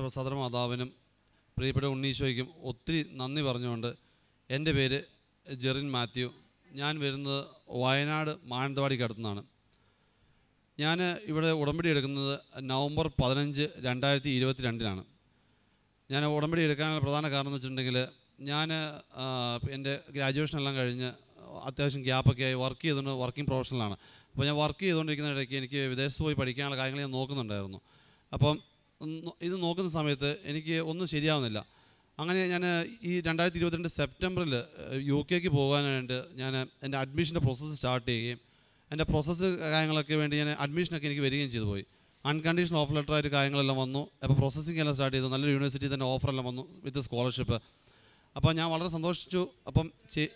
സർവ്വസദര മാതാവിനും പ്രിയപ്പെട്ട ഉണ്ണീശോയ്ക്കും ഒത്തിരി നന്ദി പറഞ്ഞുകൊണ്ട് എൻ്റെ പേര് ജെറിൻ മാത്യു ഞാൻ വരുന്നത് വയനാട് മാനന്തവാടിക്കടുത്തുനിന്നാണ് ഞാൻ ഇവിടെ ഉടമ്പടി എടുക്കുന്നത് നവംബർ പതിനഞ്ച് രണ്ടായിരത്തി ഇരുപത്തി രണ്ടിലാണ് ഞാൻ ഉടമ്പടി എടുക്കാനുള്ള പ്രധാന കാരണം എന്ന് വെച്ചിട്ടുണ്ടെങ്കിൽ ഞാൻ എൻ്റെ ഗ്രാജുവേഷൻ എല്ലാം കഴിഞ്ഞ് അത്യാവശ്യം ഗ്യാപ്പൊക്കെ ആയി വർക്ക് ചെയ്തുകൊണ്ട് വർക്കിംഗ് പ്രൊഫഷണലാണ് അപ്പോൾ ഞാൻ വർക്ക് ചെയ്തുകൊണ്ടിരിക്കുന്ന ഇടയ്ക്ക് എനിക്ക് വിദേശത്ത് പോയി പഠിക്കാനുള്ള കാര്യങ്ങൾ ഞാൻ നോക്കുന്നുണ്ടായിരുന്നു അപ്പം ഒന്ന് ഇത് നോക്കുന്ന സമയത്ത് എനിക്ക് ഒന്നും ശരിയാവുന്നില്ല അങ്ങനെ ഞാൻ ഈ രണ്ടായിരത്തി ഇരുപത്തിരണ്ട് സെപ്റ്റംബറിൽ യു കെക്ക് പോകാനായിട്ട് ഞാൻ എൻ്റെ അഡ്മിഷൻ്റെ പ്രോസസ്സ് സ്റ്റാർട്ട് ചെയ്യുകയും എൻ്റെ പ്രോസസ്സ് കാര്യങ്ങളൊക്കെ വേണ്ടി ഞാൻ അഡ്മിഷനൊക്കെ എനിക്ക് വരികയും ചെയ്തു പോയി അൺകണ്ടീഷണൽ ഓഫർ ലെറ്റർ ആയിട്ട് കാര്യങ്ങളെല്ലാം വന്നു അപ്പോൾ പ്രോസസ്സിംഗ് എല്ലാം സ്റ്റാർട്ട് ചെയ്തു നല്ലൊരു യൂണിവേഴ്സിറ്റി തന്നെ ഓഫറെല്ലാം വന്നു വിത്ത് സ്കോളർഷിപ്പ് അപ്പോൾ ഞാൻ വളരെ സന്തോഷിച്ചു അപ്പം ചെ-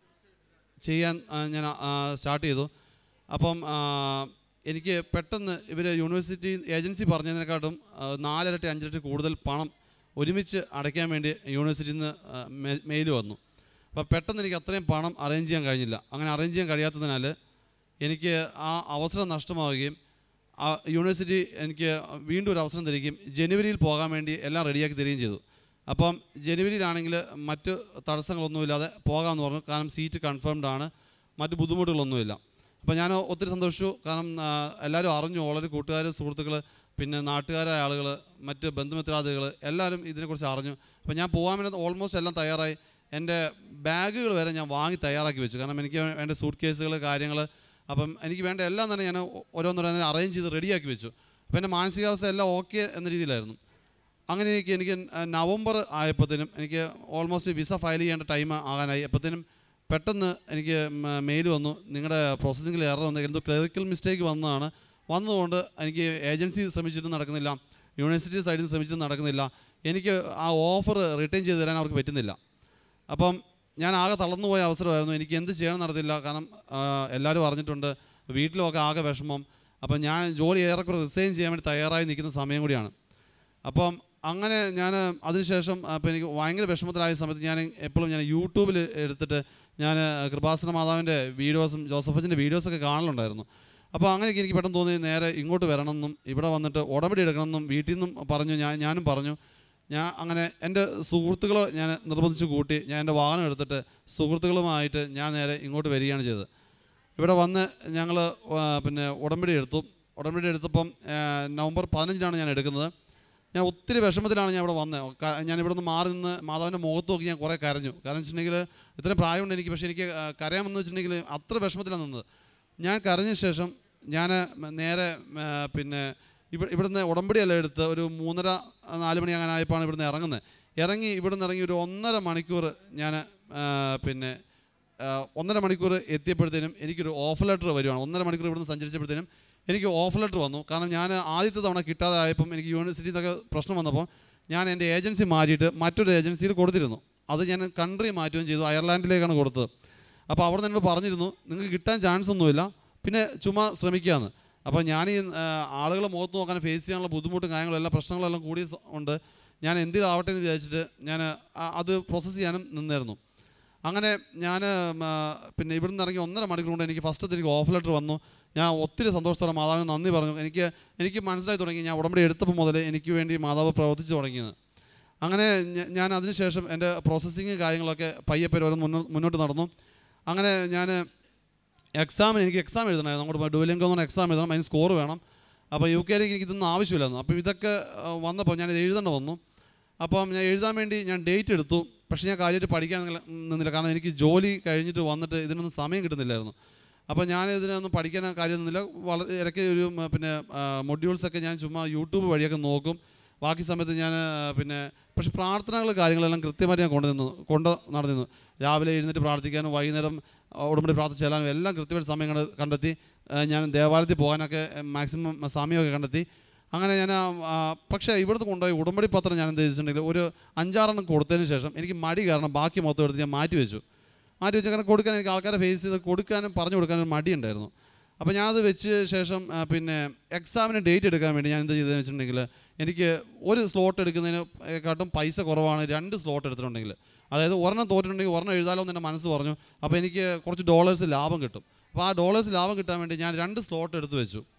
ചെയ്യാൻ ആ, ഞാൻ സ്റ്റാർട്ട് ചെയ്തു അപ്പം ആ, എനിക്ക് പെട്ടെന്ന് ഇവർ യൂണിവേഴ്സിറ്റി ഏജൻസി പറഞ്ഞതിനെക്കാട്ടും ആ, നാലിരട്ടി അഞ്ചിരട്ടി കൂടുതൽ പണം ഒരുമിച്ച് അടയ്ക്കാൻ വേണ്ടി യൂണിവേഴ്സിറ്റിയിൽ നിന്ന് മെയിൽ വന്നു അപ്പോൾ പെട്ടെന്ന് എനിക്ക് അത്രയും പണം അറേഞ്ച് ചെയ്യാൻ കഴിഞ്ഞില്ല അങ്ങനെ അറേഞ്ച് ചെയ്യാൻ കഴിയാത്തതിനാൽ എനിക്ക് ആ അവസരം നഷ്ടമാവുകയും ആ യൂണിവേഴ്സിറ്റി എനിക്ക് വീണ്ടും ഒരു അവസരം തരികയും ജനുവരിയിൽ പോകാൻ വേണ്ടി എല്ലാം റെഡിയാക്കി തരികയും ചെയ്തു അപ്പം ജനുവരിയിലാണെങ്കിൽ മറ്റ് തടസ്സങ്ങളൊന്നുമില്ലാതെ പോകാമെന്ന് പറഞ്ഞു കാരണം സീറ്റ് കൺഫേംഡ് ആണ് മറ്റ് ബുദ്ധിമുട്ടുകളൊന്നുമില്ല അപ്പോൾ ഞാൻ ഒത്തിരി സന്തോഷിച്ചു കാരണം ആ, എല്ലാവരും അറിഞ്ഞു വളരെ കൂട്ടുകാർ സുഹൃത്തുക്കൾ പിന്നെ നാട്ടുകാരായ ആളുകൾ മറ്റ് ബന്ധുമിത്രാദികൾ എല്ലാവരും ഇതിനെക്കുറിച്ച് അറിഞ്ഞു അപ്പോൾ ഞാൻ പോകാൻ വേണ്ടി ഓൾമോസ്റ്റ് എല്ലാം തയ്യാറായി എൻ്റെ ബാഗുകൾ വരെ ഞാൻ വാങ്ങി തയ്യാറാക്കി വെച്ചു കാരണം എനിക്ക് വേണ്ട സൂട്ട് കേസുകൾ കാര്യങ്ങൾ അപ്പം എനിക്ക് വേണ്ട എല്ലാം തന്നെ ഞാൻ ഓരോന്നോരോന്ന് അറേഞ്ച് ചെയ്ത് റെഡിയാക്കി വെച്ചു അപ്പോൾ എൻ്റെ മാനസികാവസ്ഥ എല്ലാം ഓക്കെ എന്ന രീതിയിലായിരുന്നു അങ്ങനെ എനിക്ക് എനിക്ക് നവംബർ ആയപ്പോഴത്തേനും എനിക്ക് ഓൾമോസ്റ്റ് വിസ ഫയൽ ചെയ്യേണ്ട ടൈം ആകാനായി അപ്പോഴത്തേനും പെട്ടെന്ന് എനിക്ക് മെയിൽ വന്നു നിങ്ങളുടെ പ്രോസസ്സിങ്ങിൽ എറർ വന്നു എന്തോ ക്ലറിക്കൽ മിസ്റ്റേക്ക് വന്നതാണ് വന്നതുകൊണ്ട് എനിക്ക് ഏജൻസി ശ്രമിച്ചിട്ടും നടക്കുന്നില്ല യൂണിവേഴ്സിറ്റി സൈഡിൽ നിന്ന് ശ്രമിച്ചിട്ടും നടക്കുന്നില്ല എനിക്ക് ആ ഓഫർ റിട്ടേൺ ചെയ്ത് തരാൻ അവർക്ക് പറ്റുന്നില്ല അപ്പം ഞാൻ ആകെ തളർന്നു പോയ അവസരമായിരുന്നു എനിക്ക് എന്ത് ചെയ്യണം നടത്തില്ല കാരണം ആ, എല്ലാവരും അറിഞ്ഞിട്ടുണ്ട് വീട്ടിലൊക്കെ ആകെ വിഷമം അപ്പം ഞാൻ ജോലി ഏറെക്കുറെ റിസൈൻ ചെയ്യാൻ വേണ്ടി തയ്യാറായി നിൽക്കുന്ന സമയം കൂടിയാണ് അപ്പം അങ്ങനെ ഞാൻ അതിനുശേഷം അപ്പോൾ എനിക്ക് ഭയങ്കര വിഷമത്തിലായ സമയത്ത് ഞാൻ എപ്പോഴും ഞാൻ യൂട്യൂബിൽ എടുത്തിട്ട് ഞാൻ കൃപാസന മാതാവിൻ്റെ വീഡിയോസും ജോസഫച്ചിൻ്റെ വീഡിയോസൊക്കെ കാണലുണ്ടായിരുന്നു അപ്പോൾ അങ്ങനെയൊക്കെ എനിക്ക് പെട്ടെന്ന് തോന്നി നേരെ ഇങ്ങോട്ട് വരണമെന്നും ഇവിടെ വന്നിട്ട് ഉടമ്പടി എടുക്കണമെന്നും വീട്ടിൽ നിന്നും പറഞ്ഞു ഞാൻ ഞാനും പറഞ്ഞു ഞാൻ അങ്ങനെ എൻ്റെ സുഹൃത്തുക്കൾ ഞാൻ നിർബന്ധിച്ച് കൂട്ടി ഞാൻ എൻ്റെ വാഹനം എടുത്തിട്ട് സുഹൃത്തുക്കളുമായിട്ട് ഞാൻ നേരെ ഇങ്ങോട്ട് വരികയാണ് ചെയ്തത് ഇവിടെ വന്ന് ഞങ്ങൾ പിന്നെ ഉടമ്പടി എടുത്തു ഉടമ്പടി എടുത്തപ്പം ആ, നവംബർ പതിനഞ്ചിനാണ് ഞാൻ എടുക്കുന്നത് ഞാൻ ഒത്തിരി വിഷമത്തിലാണ് ഞാൻ ഇവിടെ വന്നത് ക- ഞാൻ ഇവിടെ നിന്ന് മാറി നിന്ന് മാതാവിൻ്റെ മുഖത്ത് നോക്കി ഞാൻ കുറേ കരഞ്ഞു കാരണം വെച്ചിട്ടുണ്ടെങ്കിൽ ഇത്രയും പ്രായമുണ്ട് എനിക്ക് പക്ഷേ എനിക്ക് ആ, കരയാമെന്ന് വെച്ചിട്ടുണ്ടെങ്കിൽ അത്ര വിഷമത്തിലാണ് നിന്നത് ഞാൻ കരഞ്ഞ ശേഷം ഞാൻ നേരെ ആ, പിന്നെ ഇവിടെ ഇവിടുന്ന് ഉടമ്പടിയല്ല എടുത്ത് ഒരു മൂന്നര നാല് മണി അങ്ങനെ ആയപ്പോഴാണ് ഇവിടുന്ന് ഇറങ്ങുന്നത് ഇറങ്ങി ഇവിടുന്ന് ഇറങ്ങി ഒരു ഒന്നര മണിക്കൂർ ഞാൻ പിന്നെ ആ, ഒന്നര മണിക്കൂർ എത്തിയപ്പോഴത്തേനും എനിക്കൊരു ഓഫർ ലെറ്റർ വരുവാണ് ഒന്നര മണിക്കൂർ ഇവിടുന്ന് സഞ്ചരിച്ചപ്പോഴത്തേനും എനിക്ക് ഓഫർ ലെറ്റർ വന്നു കാരണം ഞാൻ ആദ്യത്തെ തവണ കിട്ടാതെ ആയപ്പം എനിക്ക് യൂണിവേഴ്സിറ്റിയിൽ നിന്നൊക്കെ പ്രശ്നം വന്നപ്പോൾ ഞാൻ എൻ്റെ ഏജൻസി മാറ്റിയിട്ട് മറ്റൊരു ഏജൻസിയിൽ കൊടുത്തിരുന്നു അത് ഞാൻ കൺട്രി മാറ്റുകയും ചെയ്തു അയർലാൻഡിലേക്കാണ് കൊടുത്തത് അപ്പോൾ അവിടെ നിന്ന് എന്നോട് പറഞ്ഞിരുന്നു നിങ്ങൾക്ക് കിട്ടാൻ ചാൻസ് ഒന്നുമില്ല പിന്നെ ചുമ്മാ ശ്രമിക്കുകയെന്ന് അപ്പോൾ ഞാൻ ഈ ആളുകൾ മുഖത്ത് നോക്കാൻ ഫേസ് ചെയ്യാനുള്ള ബുദ്ധിമുട്ടും കാര്യങ്ങളും എല്ലാ പ്രശ്നങ്ങളെല്ലാം കൂടി സ- ഉണ്ട് ഞാൻ എന്തിലാവട്ടെ എന്ന് വിചാരിച്ചിട്ട് ഞാൻ ആ- അത് പ്രോസസ്സ് ചെയ്യാനും നിന്നായിരുന്നു അങ്ങനെ ഞാൻ പിന്നെ ഇവിടുന്ന് ഇറങ്ങി ഒന്നര മണിക്കൂർ കൊണ്ട് എനിക്ക് ഫസ്റ്റത്തെ എനിക്ക് ഓഫ് ലെറ്റർ വന്നു ഞാൻ ഒത്തിരി സന്തോഷത്തോടെ മാതാവിന് നന്ദി പറഞ്ഞു എനിക്ക് എനിക്ക് മനസ്സിലായി തുടങ്ങി ഞാൻ ഉടമ്പടി എടുത്തപ്പോൾ മുതൽ എനിക്ക് വേണ്ടി മാതാവ് പ്രവർത്തിച്ചു തുടങ്ങിയത് അങ്ങനെ ഞ- ഞാൻ അതിനുശേഷം എൻ്റെ പ്രോസസ്സിങ് കാര്യങ്ങളൊക്കെ പയ്യപ്പേര് ഓരോ മുന്നോട്ട് മുന്നോട്ട് നടന്നു അങ്ങനെ ഞാൻ എക്സാമിന് എനിക്ക് എക്സാം എഴുതണമായിരുന്നു അങ്ങോട്ട് ഡുവലിംഗോ എന്ന് പറഞ്ഞ എക്സാം എഴുതണം അതിന് സ്കോർ വേണം അപ്പോൾ യു കെയിലേക്ക് എനിക്ക് ഇതൊന്നും ആവശ്യമില്ലായിരുന്നു അപ്പോൾ ഇതൊക്കെ ആ, വന്നപ്പോൾ ഞാൻ ഇത് എഴുതേണ്ട വന്നു അപ്പം ഞാൻ എഴുതാൻ വേണ്ടി ഞാൻ ഡേറ്റ് എടുത്തു പക്ഷേ ഞാൻ കാര്യമായിട്ട് പഠിക്കാൻ നിന്നില്ല- നിന്നില്ല കാരണം എനിക്ക് ജോലി കഴിഞ്ഞിട്ട് വന്നിട്ട് ഇതിനൊന്നും സമയം കിട്ടുന്നില്ലായിരുന്നു അപ്പോൾ ഞാൻ ഇതിനൊന്നും പഠിക്കാൻ കാര്യം നിന്നില്ല വളരെ ഇടയ്ക്ക് ഒരു ഉം, പിന്നെ മൊഡ്യൂൾസൊക്കെ ഞാൻ ചുമ്മാ യൂട്യൂബ് വഴിയൊക്കെ നോക്കും ബാക്കി സമയത്ത് ഞാൻ ആ, പിന്നെ പക്ഷേ പ്രാർത്ഥനകൾ കാര്യങ്ങളെല്ലാം കൃത്യമായിട്ട് ഞാൻ കൊണ്ടുനിന്നു കൊണ്ട് നടന്നിരുന്നു രാവിലെ എഴുന്നേറ്റ് പ്രാർത്ഥിക്കാനും വൈകുന്നേരം ആ, ഉടമ്പടി പ്രാർത്ഥിച്ച് ചെല്ലാനും എല്ലാം കൃത്യമായിട്ട് സമയം കണ്ട് കണ്ടെത്തി ആ, ഞാൻ ദേവാലയത്തിൽ പോകാനൊക്കെ മാക്സിമം സമയമൊക്കെ കണ്ടെത്തി അങ്ങനെ ഞാൻ ആ, ആ, പക്ഷേ ഇവിടുന്ന് കൊണ്ടുപോയി ഉടമ്പടി പത്രം ഞാൻ എന്ത് ചെയ്തിട്ടുണ്ടെങ്കിൽ ഒരു അഞ്ചാറെണ്ണം കൊടുത്തതിന് ശേഷം എനിക്ക് മടി കാരണം ബാക്കി മൊത്തം എടുത്ത് ഞാൻ മാറ്റി വെച്ചു മാറ്റി വെച്ച് കാരണം കൊടുക്കാൻ എനിക്ക് ആൾക്കാരെ ഫേസ് ചെയ്ത് കൊടുക്കാനും പറഞ്ഞു കൊടുക്കാനും മടിയുണ്ടായിരുന്നു അപ്പോൾ ഞാനത് വെച്ച് ശേഷം ആ, പിന്നെ എക്സാമിന് ഡേറ്റ് എടുക്കാൻ വേണ്ടി ഞാൻ എന്ത് ചെയ്തതെന്ന് വെച്ചിട്ടുണ്ടെങ്കിൽ എനിക്ക് ഒരു സ്ലോട്ട് എടുക്കുന്നതിനെക്കാട്ടും പൈസ കുറവാണ് രണ്ട് സ്ലോട്ട് എടുത്തിട്ടുണ്ടെങ്കിൽ അതായത് ഒരെണ്ണം തോറ്റിട്ടുണ്ടെങ്കിൽ ഒരെണ്ണം എഴുതാലോ എന്ന് എൻ്റെ മനസ്സ് പറഞ്ഞു അപ്പോൾ എനിക്ക് കുറച്ച് ഡോളേഴ്സ് ലാഭം കിട്ടും അപ്പോൾ ആ ഡോളേഴ്സ് ലാഭം കിട്ടാൻ വേണ്ടി ഞാൻ രണ്ട് സ്ലോട്ട് എടുത്ത് വെച്ചു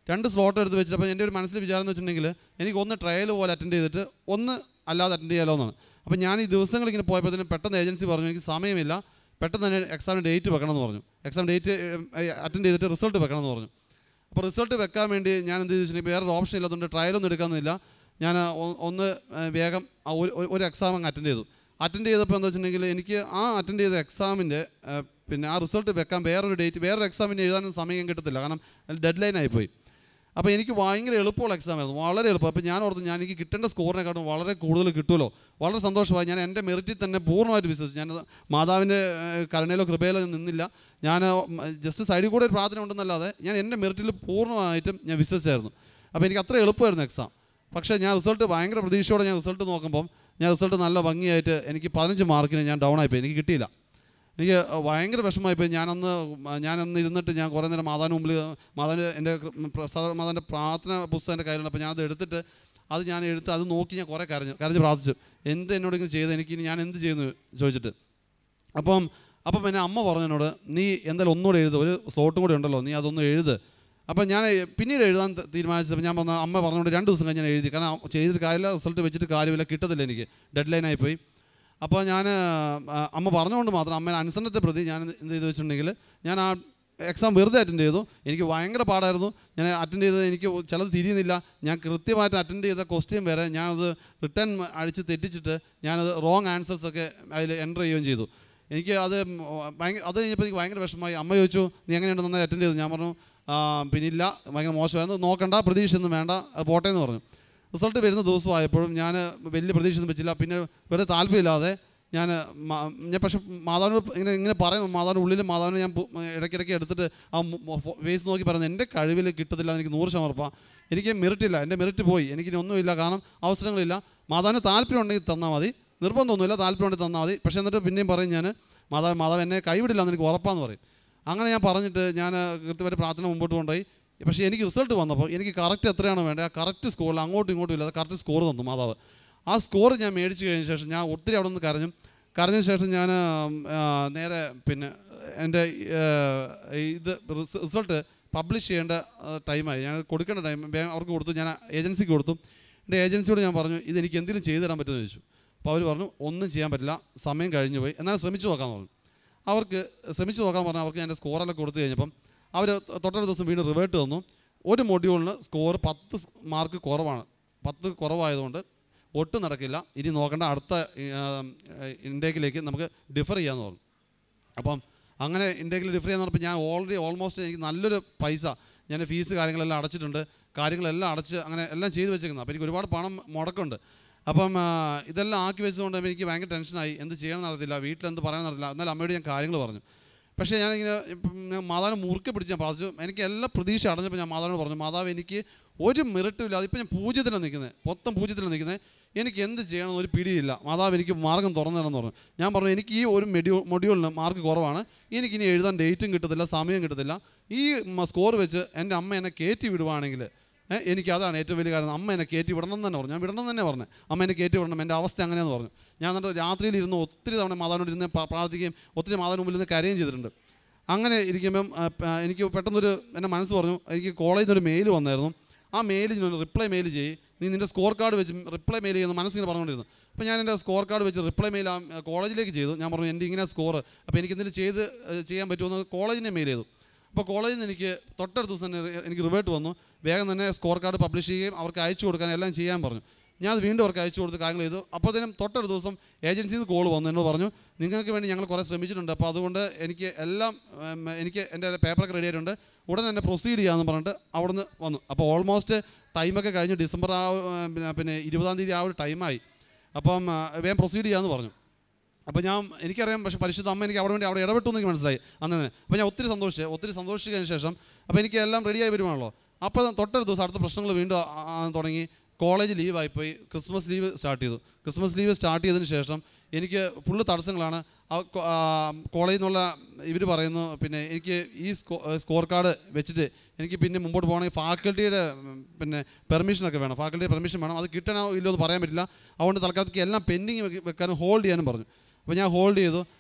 രണ്ട് സ്ലോട്ട് എടുത്ത് വെച്ചിട്ട് അപ്പോൾ എൻ്റെ ഒരു മനസ്സിൽ വിചാരം എന്ന് വെച്ചിട്ടുണ്ടെങ്കിൽ എനിക്ക് ഒന്ന് ട്രയൽ പോലെ അറ്റൻഡ് ചെയ്തിട്ട് ഒന്ന് അല്ലാതെ അറ്റൻഡ് ചെയ്യാലോ എന്നാണ് അപ്പോൾ ഞാൻ ഈ ദിവസങ്ങൾ ഇങ്ങനെ പോയപ്പോഴത്തേനും പെട്ടെന്ന് ഏജൻസി പറഞ്ഞു എനിക്ക് സമയമില്ല പെട്ടെന്ന് തന്നെ എക്സാമിന് ഡേറ്റ് വെക്കണം എന്ന് പറഞ്ഞു എക്സാം ഡേറ്റ് അറ്റൻഡ് ചെയ്തിട്ട് റിസൾട്ട് വെക്കണം എന്ന് പറഞ്ഞു അപ്പോൾ റിസൾട്ട് വെക്കാൻ വേണ്ടി ഞാൻ എന്ത് ചെയ്തിട്ടുണ്ടെങ്കിൽ വേറൊരു ഓപ്ഷൻ ഇല്ലാത്തതുകൊണ്ട് ട്രയലൊന്നും എടുക്കാമെന്നില്ല ഞാൻ ഒ- ഒന്ന് ഏഹ്, വേഗം ആ ഒരു ഒരു- ഒരു എക്സാം അങ്ങ് അറ്റൻഡ് ചെയ്തു അറ്റൻഡ് ചെയ്തപ്പോൾ എന്താ വെച്ചിട്ടുണ്ടെങ്കിൽ എനിക്ക് ആ അറ്റൻഡ് ചെയ്ത എക്സാമിൻ്റെ പിന്നെ ആ റിസൾട്ട് വെക്കാൻ വേറൊരു ഡേറ്റ് വേറൊരു എക്സാമിന് എഴുതാനും സമയം കിട്ടത്തില്ല കാരണം ഡെഡ് ലൈൻ ആയിപ്പോയി അപ്പോൾ എനിക്ക് ഭയങ്കര എളുപ്പമുള്ള എക്സാം ആയിരുന്നു വളരെ എളുപ്പം അപ്പോൾ ഞാൻ ഓർത്ത് ഞാൻ എനിക്ക് കിട്ടേണ്ട സ്കോറിനെക്കാട്ടും വളരെ കൂടുതൽ കിട്ടുമല്ലോ വളരെ സന്തോഷമായി ഞാൻ എൻ്റെ മെറിറ്റിൽ തന്നെ പൂർണ്ണമായിട്ട് വിശ്വസിച്ചു ഞാൻ മാതാവിൻ്റെ ഏഹ്, കരുണയിലോ കൃപയിലോ ഞാൻ നിന്നില്ല ഞാൻ ജസ്റ്റ് സൈഡിൽ കൂടെ ഒരു പ്രാർത്ഥന ഉണ്ടെന്നല്ലാതെ ഞാൻ എൻ്റെ മെറിറ്റിൽ പൂർണ്ണമായിട്ടും ഞാൻ വിശ്വസിച്ചായിരുന്നു അപ്പോൾ എനിക്ക് അത്ര എളുപ്പമായിരുന്നു എക്സാം പക്ഷേ ഞാൻ റിസൾട്ട് ഭയങ്കര പ്രതീക്ഷയോടെ ഞാൻ റിസൾട്ട് നോക്കുമ്പം ഞാൻ റിസൾട്ട് നല്ല ഭംഗിയായിട്ട് എനിക്ക് പതിനഞ്ച് മാർക്കിന് ഞാൻ ഡൗൺ ആയിപ്പോയി എനിക്ക് കിട്ടിയില്ല എനിക്ക് ഭയങ്കര വിഷമമായിപ്പോയി ഞാനന്ന് ഞാനന്ന് ഇരുന്നിട്ട് ഞാൻ കുറേ നേരം മാതാവിന് മുമ്പിൽ മാതാവിന് എൻ്റെ പ്രസാദ മാതാവിൻ്റെ പ്രാർത്ഥന പുസ്തകം എൻ്റെ കയ്യിലുണ്ട് അപ്പോൾ ഞാനത് എടുത്തിട്ട് അത് ഞാൻ എടുത്ത് അത് നോക്കി ഞാൻ കുറേ കരഞ്ഞു കരഞ്ഞ് പ്രാർത്ഥിച്ചു എന്ത് എന്നോടിങ്ങനെ ചെയ്ത് എനിക്ക് ഇനി ഞാൻ എന്ത് ചെയ്യുന്നു ചോദിച്ചിട്ട് അപ്പം അപ്പം പിന്നെ അമ്മ പറഞ്ഞു എന്നോട് നീ എന്തായാലും ഒന്നുകൂടെ എഴുത് ഒരു സ്ലോട്ടും കൂടെ ഉണ്ടല്ലോ നീ അതൊന്ന് എഴുത് അപ്പം ഞാൻ പിന്നീട് എഴുതാൻ ത- തീരുമാനിച്ചപ്പോൾ ഞാൻ പറഞ്ഞ അമ്മ പറഞ്ഞുകൊണ്ട് രണ്ട് ദിവസം കഴിഞ്ഞ് ഞാൻ എഴുതി കാരണം ആ ചെയ്തിട്ട് കാര്യമില്ല റിസൾട്ട് വെച്ചിട്ട് കാര്യമില്ല കിട്ടത്തില്ല എനിക്ക് ഡെഡ് ലൈൻ ആയിപ്പോയി അപ്പോൾ ഞാൻ ആ, അമ്മ പറഞ്ഞുകൊണ്ട് മാത്രം അമ്മ അനുസരണത്തെ പ്രതി ഞാൻ എന്ത് ചെയ്തു വെച്ചിട്ടുണ്ടെങ്കിൽ ഞാൻ ആ എക്സാം വെറുതെ അറ്റൻഡ് ചെയ്തു എനിക്ക് ഭയങ്കര പാടായിരുന്നു ഞാൻ അറ്റൻഡ് ചെയ്തത് എനിക്ക് ചിലത് തിരിയുന്നില്ല ഞാൻ കൃത്യമായിട്ട് അറ്റൻഡ് ചെയ്ത ക്വസ്റ്റ്യൻ വരെ ഞാനത് റിട്ടേൺ അടിച്ച് തെറ്റിച്ചിട്ട് ഞാനത് റോങ് ആൻസേഴ്സ് ഒക്കെ അതിൽ എൻ്റർ ചെയ്യുകയും ചെയ്തു എനിക്ക് അത് ഭയങ്കര അത് കഴിഞ്ഞപ്പോൾ എനിക്ക് ഭയങ്കര വിഷമമായി അമ്മ ചോദിച്ചു നീ എങ്ങനെയുണ്ട് നന്നായി അറ്റൻഡ് ചെയ്തു ഞാൻ പറഞ്ഞു "ആ, പിന്നെ ഇല്ല ഭയങ്കര മോശമായിരുന്നു നോക്കണ്ട പ്രതീക്ഷയൊന്നും വേണ്ട അത് പോട്ടെ എന്ന് പറഞ്ഞു റിസൾട്ട് വരുന്ന ദിവസമായപ്പോഴും ഞാൻ വലിയ പ്രതീക്ഷയൊന്നും വെച്ചില്ല പിന്നെ വെറുതെ താല്പര്യമില്ലാതെ ഞാൻ മ- ഞാൻ പക്ഷെ മാതാവിനോട് ഇങ്ങനെ ഇങ്ങനെ പറയുന്നു മാതാവിൻ്റെ ഉള്ളിൽ മാതാവിനെ ഞാൻ പു- ഇടയ്ക്കിടയ്ക്ക് എടുത്തിട്ട് ആ ഫേസ് നോക്കി പറയുന്നത് എൻ്റെ കഴിവിൽ കിട്ടത്തില്ല എനിക്ക് നൂറ് ശതമാനം ഉറപ്പാണ് എനിക്ക് മെറിറ്റ് ഇല്ല എൻ്റെ മെറിറ്റ് പോയി എനിക്കിനി ഒന്നുമില്ല കാരണം അവസരങ്ങളില്ല മാതാവിന് താല്പര്യം ഉണ്ടെങ്കിൽ തന്നാൽ മതി നിർബന്ധമൊന്നുമില്ല താല്പര്യം ഉണ്ടെങ്കിൽ തന്നാൽ മതി പക്ഷേ എന്നിട്ട് പിന്നെയും പറയും ഞാൻ മാതാവ് മാതാവ് എന്നെ കൈവിടില്ല എന്ന് എനിക്ക് ഉറപ്പാന്ന് പറയും അങ്ങനെ ഞാൻ പറഞ്ഞിട്ട് ഞാൻ കൃത്യമായിട്ട് പ്രാർത്ഥന മുമ്പോട്ട് കൊണ്ടുപോയി പക്ഷേ എനിക്ക് റിസൾട്ട് വന്നപ്പോൾ എനിക്ക് കറക്റ്റ് എത്രയാണ് വേണ്ടത് ആ കറക്റ്റ് സ്കോറിൽ അങ്ങോട്ടും ഇങ്ങോട്ടും ഇല്ലാതെ കറക്റ്റ് സ്കോർ തന്നു മാതാവ് ആ സ്കോർ ഞാൻ മേടിച്ച് കഴിഞ്ഞ ശേഷം ഞാൻ ഒത്തിരി അവിടെ നിന്ന് കരഞ്ഞു കരഞ്ഞ ശേഷം ഞാൻ ആ, നേരെ പിന്നെ എൻ്റെ ഇത് റിസൾട്ട് പബ്ലിഷ് ചെയ്യേണ്ട ടൈമായി ഞാൻ കൊടുക്കേണ്ട ടൈം അവർക്ക് കൊടുത്തു ഞാൻ ഏജൻസിക്ക് കൊടുത്തു എൻ്റെ ഏജൻസിയോട് ഞാൻ പറഞ്ഞു ഇതെനിക്ക് എന്തെങ്കിലും ചെയ്തു തരാൻ പറ്റുമെന്ന് ചോദിച്ചു അപ്പോൾ അവർ പറഞ്ഞു ഒന്നും ചെയ്യാൻ പറ്റില്ല സമയം കഴിഞ്ഞു പോയി എന്നാലും ശ്രമിച്ചു നോക്കാമെന്ന് പറഞ്ഞു അവർക്ക് ശ്രമിച്ചു നോക്കാൻ പറഞ്ഞാൽ അവർക്ക് ഞാൻ സ്കോറെല്ലാം കൊടുത്തു കഴിഞ്ഞപ്പം അവർ തൊട്ടടുത്ത ദിവസം വീണ്ടും റിവേർട്ട് തന്നു ഒരു മൊഡ്യൂളിന് സ്കോർ പത്ത് മാർക്ക് കുറവാണ് പത്ത് കുറവായതുകൊണ്ട് ഒട്ടും നടക്കില്ല ഇനി നോക്കേണ്ട അടുത്ത ഇൻടേക്കിലേക്ക് നമുക്ക് ഡിഫർ ചെയ്യാമെന്ന് പറഞ്ഞു അപ്പം അങ്ങനെ ഇൻടേക്കിൽ ഡിഫർ ചെയ്യാന്ന് പറഞ്ഞപ്പോൾ ഞാൻ ഓൾറെഡി ഓൾമോസ്റ്റ് എനിക്ക് നല്ലൊരു പൈസ ഞാൻ ഫീസ് കാര്യങ്ങളെല്ലാം അടച്ചിട്ടുണ്ട് കാര്യങ്ങളെല്ലാം അടച്ച് അങ്ങനെ എല്ലാം ചെയ്ത് വെച്ചേക്കുന്നത് അപ്പോൾ എനിക്ക് ഒരുപാട് പണം മുടക്കുണ്ട് അപ്പം ആ, ഇതെല്ലാം ആക്കി വെച്ചതുകൊണ്ട് എനിക്ക് ഭയങ്കര ടെൻഷനായി എന്ത് ചെയ്യണം നടത്തില്ല വീട്ടിലെന്ത് പറയാൻ നടത്തില്ല എന്നാൽ അമ്മയോട് ഞാൻ കാര്യങ്ങൾ പറഞ്ഞു പക്ഷേ ഞാനിങ്ങനെ ഇപ്പം ഞാൻ മാതാവിനെ മുറുക്കെ പിടിച്ച് ഞാൻ പ്രാർത്ഥിച്ചു എനിക്ക് എല്ലാ പ്രതീക്ഷ അടഞ്ഞപ്പോൾ ഞാൻ മാതാവിനോട് പറഞ്ഞു മാതാവ് എനിക്ക് ഒരു മെറിറ്റും ഇല്ല അതിപ്പോൾ ഞാൻ പൂജ്യത്തിലാണ് നിൽക്കുന്നത് മൊത്തം പൂജ്യത്തിലാണ് നിൽക്കുന്നത് എനിക്ക് എന്ത് ചെയ്യണമെന്ന് ഒരു പിടിയില്ല മാതാവ് എനിക്ക് മാർഗം തുറന്നു തരണമെന്ന് പറഞ്ഞു ഞാൻ പറഞ്ഞു എനിക്ക് ഈ ഒരു മെഡ്യൂ മൊഡ്യൂളിന് മാർക്ക് കുറവാണ് എനിക്കിനി എഴുതാൻ ഡേറ്റും കിട്ടത്തില്ല സമയം കിട്ടത്തില്ല ഈ സ്കോർ വെച്ച് എൻ്റെ അമ്മ എന്നെ കയറ്റി വിടുവാണെങ്കിൽ ഏഹ് എനിക്ക് അതാണ് ഏറ്റവും വലിയ കാര്യം അമ്മ എന്നെ കയറ്റി വിടണം എന്ന് തന്നെ പറഞ്ഞു ഞാൻ വിടണം എന്ന് തന്നെ പറഞ്ഞു അമ്മ എന്നെ കയറ്റി വിടണം എൻ്റെ അവസ്ഥ അങ്ങനെയാന്ന് പറഞ്ഞു ഞാൻ എന്നിട്ട് രാത്രിയിൽ ഇരുന്ന് ഒത്തിരി തവണ മാതാവിനോട് ഇരുന്ന് പ്ര- പ്രാർത്ഥിക്കുകയും ഒത്തിരി മാതാവിന് മുമ്പിൽ നിന്ന് കരയുകയും ചെയ്തിട്ടുണ്ട് അങ്ങനെ ഇരിക്കുമ്പം ആ, പ- എനിക്ക് പെട്ടെന്നൊരു എൻ്റെ മനസ്സ് പറഞ്ഞു എനിക്ക് കോളേജിൽ നിന്ന് ഒരു മെയിൽ വന്നായിരുന്നു ആ മെയിൽ റിപ്ലൈ മെയിൽ ചെയ്യ് നീ നിൻ്റെ സ്കോർ കാർഡ് വെച്ച് റിപ്ലൈ മെയിൽ ചെയ്യുന്ന മനസ്സിങ്ങനെ പറഞ്ഞുകൊണ്ടിരുന്നു അപ്പോൾ ഞാൻ എൻ്റെ സ്കോർ കാർഡ് വെച്ച് റിപ്ലൈ മെയിൽ ആ കോളേജിലേക്ക് ചെയ്തു ഞാൻ പറഞ്ഞു എൻ്റെ ഇങ്ങനെ സ്കോർ അപ്പോൾ എനിക്ക് എന്തെങ്കിലും ചെയ്ത് ഏഹ്, ചെയ്യാൻ പറ്റുമെന്ന് കോളേജിനെ മെയിൽ ചെയ്തു അപ്പോൾ കോളേജിൽ നിന്ന് എനിക്ക് തൊട്ടടുത്ത ദിവസം തന്നെ റി- എനിക്ക് റിവേർട്ട് വന്നു വേഗം തന്നെ സ്കോർ കാർഡ് പബ്ലിഷ് ചെയ്യുകയും അവർക്ക് അയച്ചു കൊടുക്കാൻ എല്ലാം ചെയ്യാൻ പറഞ്ഞു ഞാൻ അത് വീണ്ടും അവർക്ക് അയച്ചു കൊടുത്ത് കാര്യങ്ങൾ ചെയ്തു അപ്പോഴത്തേനും തൊട്ടടുത്ത ദിവസം ഏജൻസിയിൽ നിന്ന് കോൾ വന്നു എന്നോട് പറഞ്ഞു നിങ്ങൾക്ക് വേണ്ടി ഞങ്ങൾ കുറേ ശ്രമിച്ചിട്ടുണ്ട് അപ്പോൾ അതുകൊണ്ട് എനിക്ക് എല്ലാം ഉം, എനിക്ക് എൻ്റെ പേപ്പറൊക്കെ റെഡി ആയിട്ടുണ്ട് ഉടൻ തന്നെ പ്രൊസീഡ് ചെയ്യാമെന്ന് പറഞ്ഞിട്ട് അവിടുന്ന് വന്നു അപ്പോൾ ഓൾമോസ്റ്റ് ടൈമൊക്കെ കഴിഞ്ഞ് ഡിസംബർ ആ ഉം, പിന്നെ പിന്നെ ഇരുപതാം തീയതി ആ ഒരു ടൈമായി അപ്പം ആ, വേഗം പ്രൊസീഡ് ചെയ്യാമെന്ന് പറഞ്ഞു അപ്പോൾ ഞാൻ എനിക്കറിയാം പക്ഷേ പരിശുദ്ധ അമ്മ എനിക്ക് അവിടെ വേണ്ടി അവിടെ ഇടപെട്ടു എന്ന് എനിക്ക് മനസ്സിലായി അന്ന് തന്നെ അപ്പോൾ ഞാൻ ഒത്തിരി സന്തോഷിച്ചു ഒത്തിരി സന്തോഷിച്ചതിന് ശേഷം അപ്പോൾ എനിക്ക് എല്ലാം റെഡിയായി വരുവാണല്ലോ അപ്പോൾ തൊട്ടടുത്ത ദിവസം അടുത്ത പ്രശ്നങ്ങൾ വീണ്ടും ആ- ആ- തുടങ്ങി കോളേജ് ലീവായിപ്പോയി ക്രിസ്മസ് ലീവ് സ്റ്റാർട്ട് ചെയ്തു ക്രിസ്മസ് ലീവ് സ്റ്റാർട്ട് ചെയ്തതിന് ശേഷം എനിക്ക് ഫുള്ള് തടസ്സങ്ങളാണ് ആ കോ- ആ കോളേജിൽ നിന്നുള്ള ഇവർ പറയുന്നു പിന്നെ എനിക്ക് ഈ സ്കോ സ്കോർ കാർഡ് വെച്ചിട്ട് എനിക്ക് പിന്നെ മുമ്പോട്ട് പോകണമെങ്കിൽ ഫാക്കൽറ്റിയുടെ ഉം, പിന്നെ പെർമിഷനൊക്കെ വേണം ഫാക്കൽറ്റിയുടെ പെർമിഷൻ വേണം അത് കിട്ടണോ ഇല്ലയോ എന്ന് പറയാൻ പറ്റില്ല അതുകൊണ്ട് തൽക്കാലത്തേക്ക് എല്ലാം പെൻഡിങ് വെക്കാനും ഹോൾഡ് ചെയ്യാനും പറഞ്ഞു അപ്പോൾ ഞാൻ ഹോൾഡ് ചെയ്തു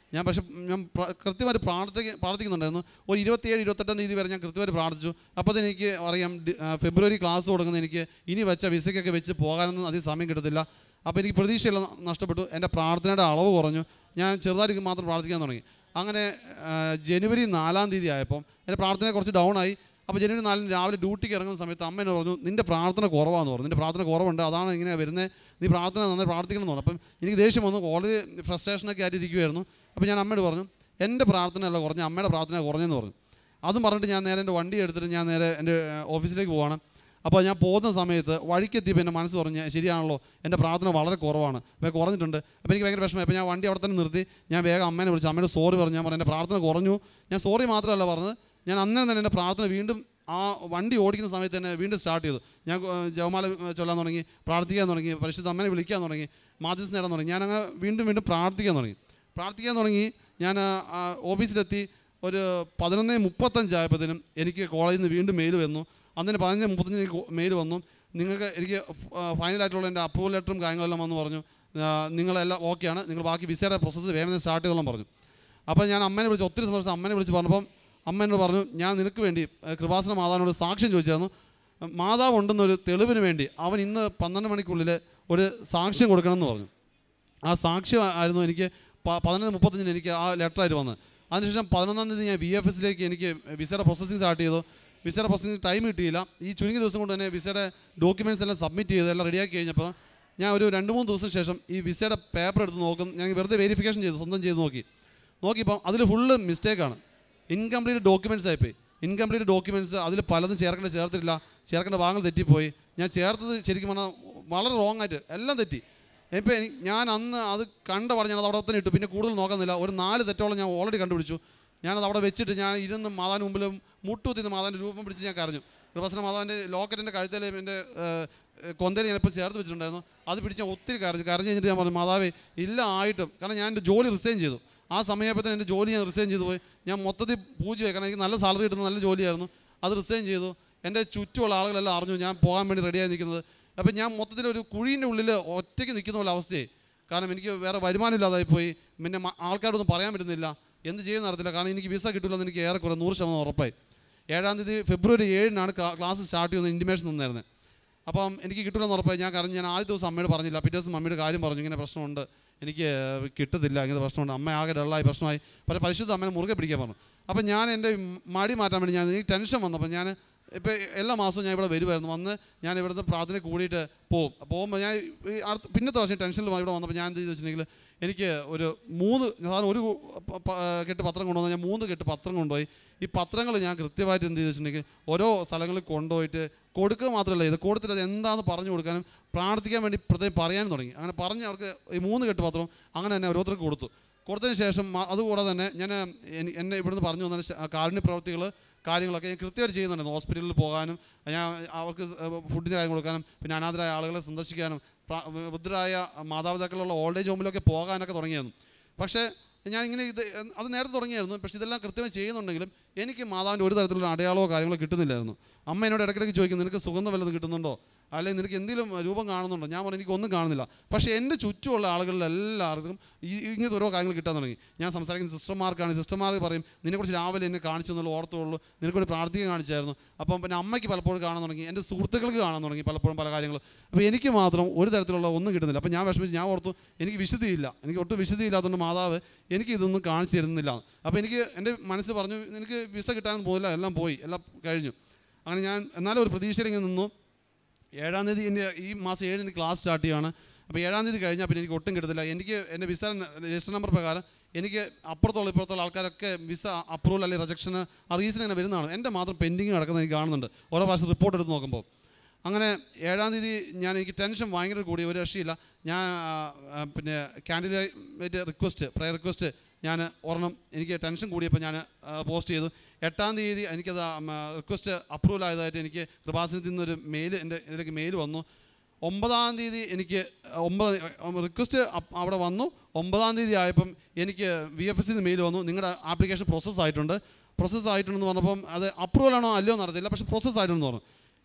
ഞാൻ പക്ഷെ ഞാൻ പ്ര- കൃത്യമായിട്ട് പ്രാർത്ഥിക്ക പ്രാർത്ഥിക്കുന്നുണ്ടായിരുന്നു ഒരു ഇരുപത്തിയേഴ് ഇരുപത്തെട്ടാം തീയതി വരെ ഞാൻ കൃത്യമായിട്ട് പ്രാർത്ഥിച്ചു അപ്പോൾ തന്നെ എനിക്ക് അറിയാം ഡി- ആ, ഫെബ്രുവരി ക്ലാസ് തുടങ്ങുന്ന എനിക്ക് ഇനി വെച്ച വിസയ്ക്കൊക്കെ വെച്ച് പോകാനൊന്നും അധികം സമയം കിട്ടത്തില്ല അപ്പോൾ എനിക്ക് പ്രതീക്ഷയെല്ലാം നഷ്ടപ്പെട്ടു എൻ്റെ പ്രാർത്ഥനയുടെ അളവ് കുറഞ്ഞു ഞാൻ ചെറുതായിട്ട് മാത്രം പ്രാർത്ഥിക്കാൻ തുടങ്ങി അങ്ങനെ ആ, ജനുവരി നാലാം തീയതി ആയപ്പം എൻ്റെ പ്രാർത്ഥന കുറച്ച് ഡൗൺ ആയി അപ്പോൾ ജനുവരി നാലിന് രാവിലെ ഡ്യൂട്ടിക്ക് ഇറങ്ങുന്ന സമയത്ത് അമ്മ എന്നോട് പറഞ്ഞു നിൻ്റെ പ്രാർത്ഥന കുറവാന്ന് പറഞ്ഞു നിൻ്റെ പ്രാർത്ഥന കുറവുണ്ട് അതാണ് ഇങ്ങനെ വരുന്നത് നീ പ്രാർത്ഥന നന്നായി പ്രാർത്ഥിക്കണം എന്ന് പറഞ്ഞു അപ്പം എനിക്ക് ദേഷ്യം വന്നു ഓൾറെഡി ഫ്രസ്ട്രേഷനൊക്കെ ആയിട്ട് ഇരിക്കുമായിരുന്നു അപ്പോൾ ഞാൻ അമ്മയോട് പറഞ്ഞു എൻ്റെ പ്രാർത്ഥന അല്ല കുറഞ്ഞ അമ്മയുടെ പ്രാർത്ഥന കുറഞ്ഞെന്ന് പറഞ്ഞു അതും പറഞ്ഞിട്ട് ഞാൻ നേരെ എൻ്റെ വണ്ടി എടുത്തിട്ട് ഞാൻ നേരെ എൻ്റെ ഏഹ്, ഓഫീസിലേക്ക് പോവാണ് അപ്പോൾ ഞാൻ പോകുന്ന സമയത്ത് വഴിക്കെത്തിയപ്പോൾ എൻ്റെ മനസ്സ് പറഞ്ഞ് ശരിയാണല്ലോ എൻ്റെ പ്രാർത്ഥന വളരെ കുറവാണ് അപ്പോൾ കുറഞ്ഞിട്ടുണ്ട് അപ്പോൾ എനിക്ക് ഭയങ്കര വിഷമമായി അപ്പോൾ ഞാൻ വണ്ടി അവിടെ തന്നെ നിർത്തി ഞാൻ വേഗം അമ്മേനെ വിളിച്ചു അമ്മയുടെ സോറി പറഞ്ഞു ഞാൻ പറഞ്ഞു എൻ്റെ പ്രാർത്ഥന കുറഞ്ഞു ഞാൻ സോറി മാത്രമല്ല പറഞ്ഞത് ഞാൻ അന്നേരം തന്നെ എൻ്റെ പ്രാർത്ഥന വീണ്ടും ആ വണ്ടി ഓടിക്കുന്ന സമയത്ത് തന്നെ വീണ്ടും സ്റ്റാർട്ട് ചെയ്തു ഞാൻ ഏഹ്, ജപമാല ഏഹ്, ചൊല്ലാൻ തുടങ്ങി പ്രാർത്ഥിക്കാൻ തുടങ്ങി പരിശുദ്ധ അമ്മനെ വിളിക്കാൻ തുടങ്ങി മാധ്യസ്ഥ നേടാൻ തുടങ്ങി ഞാൻ അങ്ങനെ വീണ്ടും വീണ്ടും പ്രാർത്ഥിക്കാൻ തുടങ്ങി പ്രാർത്ഥിക്കാൻ തുടങ്ങി ഞാൻ ആ, ആ, ഓഫീസിലെത്തി ഒരു പതിനൊന്ന് മുപ്പത്തഞ്ചായപ്പോഴത്തേനും എനിക്ക് കോളേജിൽ നിന്ന് വീണ്ടും മെയിൽ വന്നു അന്നിന് പതിനഞ്ച് മുപ്പത്തഞ്ചിന് എനിക്ക് മെയിൽ വന്നു നിങ്ങൾക്ക് എനിക്ക് ഫൈനലായിട്ടുള്ള എൻ്റെ അപ്രൂവൽ ലെറ്ററും കാര്യങ്ങളെല്ലാം വന്ന് പറഞ്ഞു ആ, നിങ്ങളെല്ലാം ഓക്കെയാണ് നിങ്ങൾ ബാക്കി വിസയുടെ പ്രോസസ്സ് വേഗം സ്റ്റാർട്ട് ചെയ്തോളം പറഞ്ഞു അപ്പോൾ ഞാൻ അമ്മേനെ വിളിച്ച് ഒത്തിരി സന്തോഷം അമ്മേനെ വിളിച്ച് പറഞ്ഞപ്പം അമ്മ എന്നോട് പറഞ്ഞു ഞാൻ നിനക്ക് വേണ്ടി ഏ, കൃപാസന മാതാവിനോട് സാക്ഷ്യം ചോദിച്ചായിരുന്നു മാതാവ് ഉണ്ടെന്നൊരു തെളിവിന് വേണ്ടി അവൻ ഇന്ന് പന്ത്രണ്ട് മണിക്കുള്ളിൽ ഒരു സാക്ഷ്യം കൊടുക്കണമെന്ന് പറഞ്ഞു ആ സാക്ഷ്യം ആയിരുന്നു എനിക്ക് പ- പതിനൊന്ന് മുപ്പത്തഞ്ചിന് എനിക്ക് ആ ലെറ്ററായിട്ട് വന്നത് അതിനുശേഷം പതിനൊന്നാം തീയതി ഞാൻ ബി എഫ് എസിലേക്ക് എനിക്ക് വിസയുടെ പ്രോസസ്സിംഗ് സ്റ്റാർട്ട് ചെയ്തു വിസയുടെ പ്രോസസ്സിംഗ് ടൈം കിട്ടിയില്ല ഈ ചുരുങ്ങിയ ദിവസം കൊണ്ട് തന്നെ വിസയുടെ ഡോക്യുമെൻറ്റ്സ് എല്ലാം സബ്മിറ്റ് ചെയ്ത് എല്ലാം റെഡിയാക്കി കഴിഞ്ഞപ്പോൾ ഞാൻ ഒരു രണ്ട് മൂന്ന് ദിവസം ശേഷം ഈ വിസയുടെ പേപ്പർ എടുത്ത് നോക്കും ഞാൻ വെറുതെ വെരിഫിക്കേഷൻ ചെയ്തു സ്വന്തം ചെയ്ത് നോക്കി നോക്കിയപ്പം അതിൽ ഫുള്ള് മിസ്റ്റേക്കാണ് ഇൻകംപ്ലീറ്റ് ഡോക്യുമെൻറ്റ്സ് ആയിപ്പോയി ഇൻകംപ്ലീറ്റ് ഡോക്യുമെൻറ്റ്സ് അതിൽ പലതും ചേർക്കേണ്ട ചേർത്തിട്ടില്ല ചേർക്കേണ്ട ഭാഗങ്ങൾ തെറ്റിപ്പോയി ഞാൻ ചേർത്തത് ശരിക്കും പറഞ്ഞാൽ വളരെ റോങ് ആയിട്ട് എല്ലാം തെറ്റി ഇപ്പം എനിക്ക് ഞാൻ അന്ന് അത് കണ്ട പാടെ ഞാൻ അത് അവിടെ തന്നെ ഇട്ടു പിന്നെ കൂടുതൽ നോക്കുന്നില്ല ഒരു നാല് തെറ്റോളം ഞാൻ ഓൾറെഡി കണ്ടുപിടിച്ചു ഞാനത് അവിടെ വെച്ചിട്ട് ഞാൻ ഇരുന്ന് മാതാവിന് മുമ്പിലും മുട്ടുകുത്തിന്ന് മാതാവിൻ്റെ രൂപം പിടിച്ച് ഞാൻ കരഞ്ഞു കൃപാസന മാതാവിൻ്റെ ലോക്കറ്റിൻ്റെ കഴുത്തിൽ എൻ്റെ കൊന്തയിൽ ഞാനിപ്പോൾ ചേർത്ത് വെച്ചിട്ടുണ്ടായിരുന്നു അത് പിടിച്ച് ഞാൻ ഒത്തിരി കരഞ്ഞു കരഞ്ഞ് കഴിഞ്ഞിട്ട് ഞാൻ പറഞ്ഞു മാതാവേ ഇല്ല ആയിട്ടും കാരണം ഞാൻ എൻ്റെ ജോലി റിസൈൻ ചെയ്തു ആ സമയപ്പത്തിന് എൻ്റെ ജോലി ഞാൻ റിസൈൻ ചെയ്തു പോയി ഞാൻ മൊത്തത്തിൽ പൂജ്യമായി കാരണം എനിക്ക് നല്ല സാലറി കിട്ടുന്ന നല്ല ജോലിയായിരുന്നു അത് റിസൈൻ ചെയ്തു എൻ്റെ ചുറ്റുമുള്ള ആളുകളെല്ലാം അറിഞ്ഞു ഞാൻ പോകാൻ വേണ്ടി റെഡിയായി നിൽക്കുന്നത് അപ്പം ഞാൻ മൊത്തത്തിൽ ഒരു കുഴീൻ്റെ ഉള്ളിൽ ഒറ്റയ്ക്ക് നിൽക്കുന്ന പോലെ അവസ്ഥയായി കാരണം എനിക്ക് വേറെ വരുമാനം ഇല്ലാതായി പോയി പിന്നെ മ- ആൾക്കാരൊന്നും പറയാൻ പറ്റുന്നില്ല എന്ത് ചെയ്യുന്ന അറിയത്തില്ല കാരണം എനിക്ക് വിസ കിട്ടില്ലെന്ന് എനിക്ക് ഏറെക്കുറെ നൂറ് ശതമാനം ഉറപ്പായി ഏഴാം തീയതി ഫെബ്രുവരി ഏഴിനാണ് ക്ലാ- ക്ലാസ് സ്റ്റാർട്ട് ചെയ്യുന്ന ഇൻറ്റിമേഷൻ തന്നായിരുന്നത് അപ്പം എനിക്ക് കിട്ടില്ലെന്ന് ഉറപ്പായി ഞാൻ കാരണം ഞാൻ ആദ്യ ദിവസം അമ്മയോട് പറഞ്ഞില്ല പിറ്റേ ദിവസം അമ്മയുടെ കാര്യം പറഞ്ഞു ഇങ്ങനെ പ്രശ്നമുണ്ട് എനിക്ക് കിട്ടത്തില്ല ഇങ്ങനെ പ്രശ്നമുണ്ട് അമ്മ ആകെ ഡള്ളായി പ്രശ്നമായി പക്ഷേ പരിശുദ്ധ അമ്മനെ മുറുകെ പിടിക്കാൻ പറഞ്ഞു അപ്പം ഞാൻ എൻ്റെ മടി മാറ്റാൻ വേണ്ടി ഞാൻ എനിക്ക് ടെൻഷൻ വന്നപ്പോൾ ഞാൻ ഇപ്പോൾ എല്ലാ മാസവും ഞാൻ ഇവിടെ വരുമായിരുന്നു വന്ന് ഞാൻ ഇവിടുത്തെ പ്രാർത്ഥന കൂടിയിട്ട് പോകും പോകുമ്പോൾ ഞാൻ ഈ അടുത്ത പിന്നത്തെ വർഷം ടെൻഷനിൽ ഇവിടെ വന്നപ്പോൾ ഞാൻ എന്ത് ചെയ്തു വെച്ചിട്ടുണ്ടെങ്കിൽ എനിക്ക് ഒരു മൂന്ന് സാധാരണ ഒരു പ- പ- കെട്ട് പത്രം കൊണ്ടുവന്നാൽ ഞാൻ മൂന്ന് കെട്ട് പത്രം കൊണ്ടുപോയി ഈ പത്രങ്ങൾ ഞാൻ കൃത്യമായിട്ട് എന്ത് ചെയ്തു വെച്ചിട്ടുണ്ടെങ്കിൽ ഓരോ സ്ഥലങ്ങളിൽ കൊണ്ടുപോയിട്ട് കൊടുക്കുക മാത്രമല്ല ഇത് കൊടുത്തിട്ട് അത് എന്താണെന്ന് പറഞ്ഞു കൊടുക്കാനും പ്രാർത്ഥിക്കാൻ വേണ്ടി പ്രത്യേകം പറയാനും തുടങ്ങി അങ്ങനെ പറഞ്ഞ് അവർക്ക് ഈ മൂന്ന് കെട്ട് പത്രവും അങ്ങനെ തന്നെ ഓരോരുത്തർക്ക് കൊടുത്തു കൊടുത്തതിന് ശേഷം മ- അതുകൂടാതെ തന്നെ ഞാൻ എനി- എന്നെ ഇവിടുന്ന് പറഞ്ഞു വന്ന കാരുണ്യ പ്രവർത്തികൾ കാര്യങ്ങളൊക്കെ ഞാൻ കൃത്യമായിട്ട് ചെയ്യുന്നുണ്ടായിരുന്നു ഹോസ്പിറ്റലിൽ പോകാനും ഞാൻ അവർക്ക് ഫുഡിൻ്റെ കാര്യം കൊടുക്കാനും പിന്നെ അനാഥരായ ആളുകളെ സന്ദർശിക്കാനും പ്രാ- വൃദ്ധരായ മാതാപിതാക്കളുള്ള ഓൾഡ് ഏജ് ഹോമിലൊക്കെ പോകാനൊക്കെ തുടങ്ങിയായിരുന്നു പക്ഷേ ഞാൻ ഇങ്ങനെ ഇത് അത് നേരത്തെ തുടങ്ങിയായിരുന്നു പക്ഷേ ഇതെല്ലാം കൃത്യമായി ചെയ്യുന്നുണ്ടെങ്കിലും എനിക്ക് മാതാവിൻ്റെ ഒരു തരത്തിലുള്ള അടയാളമോ കാര്യങ്ങളോ കിട്ടുന്നില്ലായിരുന്നു അമ്മ എന്നോട് ഇടയ്ക്കിടയ്ക്ക് ചോദിക്കും നിനക്ക് സുഗന്ധം വല്ലതും കിട്ടുന്നുണ്ടോ അല്ലെങ്കിൽ നിനക്ക് എന്തെങ്കിലും രൂപം കാണുന്നുണ്ടോ ഞാൻ പറഞ്ഞു എനിക്കൊന്നും കാണുന്നില്ല പക്ഷേ എൻ്റെ ചുറ്റുമുള്ള ആളുകളിൽ എല്ലാവർക്കും ഈ ഇങ്ങനത്തെ ഓരോ കാര്യങ്ങൾ കിട്ടാൻ തുടങ്ങി ഞാൻ സംസാരിക്കുന്ന സിസ്റ്റർമാർക്കാണ് സിസ്റ്റർമാർക്ക് പറയും നിന്നെക്കുറിച്ച് രാവിലെ എന്നെ കാണിച്ചു എന്നുള്ള ഓർത്തുള്ളൂ നിനക്കൊരു പ്രാർത്ഥിക്കാൻ കാണിച്ചായിരുന്നു അപ്പം പിന്നെ അമ്മയ്ക്ക് പലപ്പോഴും കാണാൻ തുടങ്ങി എൻ്റെ സുഹൃത്തുക്കൾക്ക് കാണാൻ തുടങ്ങി പലപ്പോഴും പല കാര്യങ്ങൾ അപ്പോൾ എനിക്ക് മാത്രം ഒരു തരത്തിലുള്ള ഒന്നും കിട്ടുന്നില്ല അപ്പോൾ ഞാൻ വിഷമിച്ച് ഞാൻ ഓർത്തു എനിക്ക് വിശുദ്ധിയില്ല എനിക്ക് ഒട്ടും വിശുദ്ധിയില്ലാത്തതുകൊണ്ട് മാതാവ് എനിക്ക് ഇതൊന്നും കാണിച്ചു തരുന്നില്ല അപ്പോൾ എനിക്ക് എൻ്റെ മനസ്സിൽ പറഞ്ഞു എനിക്ക് വിസ കിട്ടാൻ പോയില്ല എല്ലാം പോയി എല്ലാം കഴിഞ്ഞു അങ്ങനെ ഞാൻ എന്നാലും ഒരു പ്രതീക്ഷയിൽ ഇങ്ങനെ നിന്നു ഏഴാം തീയതി എൻ്റെ ഈ മാസം ഏഴിന് ക്ലാസ് സ്റ്റാർട്ട് ചെയ്യുകയാണ് അപ്പോൾ ഏഴാം തീയതി കഴിഞ്ഞാൽ പിന്നെ എനിക്ക് ഒട്ടും കിട്ടത്തില്ല എനിക്ക് എൻ്റെ വിസ രജിസ്റ്റർ നമ്പർ പ്രകാരം എനിക്ക് അപ്പുറത്തുള്ള ഇപ്പുറത്തുള്ള ആൾക്കാരൊക്കെ വിസ അപ്രൂവൽ അല്ലെങ്കിൽ റിജക്ഷന് ആ റീസൺ ഇങ്ങനെ വരുന്നതാണ് എൻ്റെ മാത്രം പെൻഡിങ് കിടക്കുന്നത് എനിക്ക് കാണുന്നുണ്ട് ഓരോ പ്രാവശ്യം റിപ്പോർട്ട് എടുത്ത് നോക്കുമ്പോൾ അങ്ങനെ ഏഴാം തീയതി ഞാൻ എനിക്ക് ടെൻഷൻ ഭയങ്കര കൂടി ഒരു രക്ഷയില്ല ഞാൻ ആ, ആ, പിന്നെ കാൻഡിഡേറ്റ് റിക്വസ്റ്റ് പ്രയർ റിക്വസ്റ്റ് ഞാൻ ഒരെണ്ണം എനിക്ക് ടെൻഷൻ കൂടിയപ്പോൾ ഞാൻ പോസ്റ്റ് ചെയ്തു എട്ടാം തീയതി എനിക്കത് റിക്വസ്റ്റ് അപ്രൂവൽ ആയതായിട്ട് എനിക്ക് കൃപാസനത്തിൽ നിന്നൊരു മെയിൽ എൻ്റെ ഇതിലേക്ക് മെയിൽ വന്നു ഒമ്പതാം തീയതി എനിക്ക് ഒമ്പത് റിക്വസ്റ്റ് അവിടെ വന്നു ഒമ്പതാം തീയതി ആയപ്പം എനിക്ക് വി എഫ് എസ് മെയിൽ വന്നു നിങ്ങളുടെ ആപ്ലിക്കേഷൻ പ്രോസസ്സ് ആയിട്ടുണ്ട് പ്രോസസ്സ് ആയിട്ടുണ്ടെന്ന് പറഞ്ഞപ്പം അത് അപ്രൂവൽ ആണോ അല്ലയോ എന്ന് അറിയത്തില്ല പക്ഷേ പ്രോസസ്സ് ആയിട്ടുണ്ടെന്ന് പറഞ്ഞു